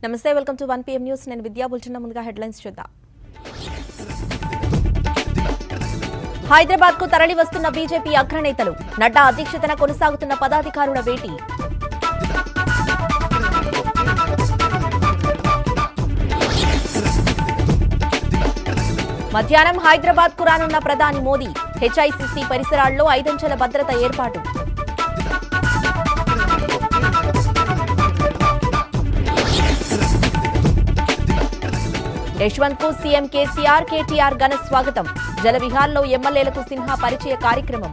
నమస్తే welcome to one PM news నేను విద్యా బుల్చిన ముందుగా హెడ్లైన్స్ చూద్దాం హైదరాబాద్ కు తరలి వస్తున్న బీజేపీ అగ్రనేతలు నడ్డా అధ్యక్షతన కొనసాగుతున్న పదాధికారుల భేటీ మధ్యాహ్నం హైదరాబాద్ కు రానున్న ప్రధాని మోదీ హెచ్ఐసిసి పరిసరాల్లో ఐదంచెల భద్రత ఏర్పాటు యశ్వంత్ కు సీఎం కేసీఆర్ కేటీఆర్ ఘన స్వాగతం జలవిహార్లో ఎమ్మెల్యేలకు సిన్హా పరిచయ కార్యక్రమం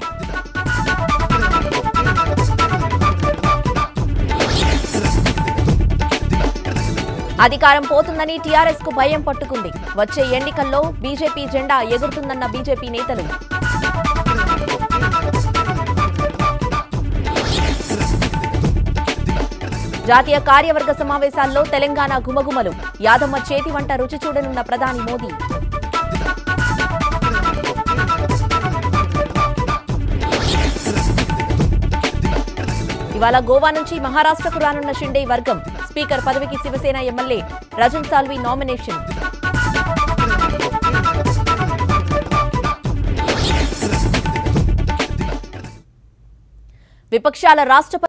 అధికారం పోతుందని టీఆర్ఎస్ కు భయం పట్టుకుంది వచ్చే ఎన్నికల్లో బీజేపీ జెండా ఎగురుతుందన్న బీజేపీ నేతలు జాతీయ కార్యవర్గ సమావేశాల్లో తెలంగాణ గుమగుమలు యాదమ్మ చేతి వంట రుచి చూడనున్న ప్రధాని మోదీ ఇవాళ గోవా నుంచి మహారాష్ట్రకు రానున్న షిండే వర్గం స్పీకర్ పదవికి శివసేన ఎమ్మెల్యే రజన్ సాల్వి నామినేషన్ విపక్షాల రాష్ట్రపతి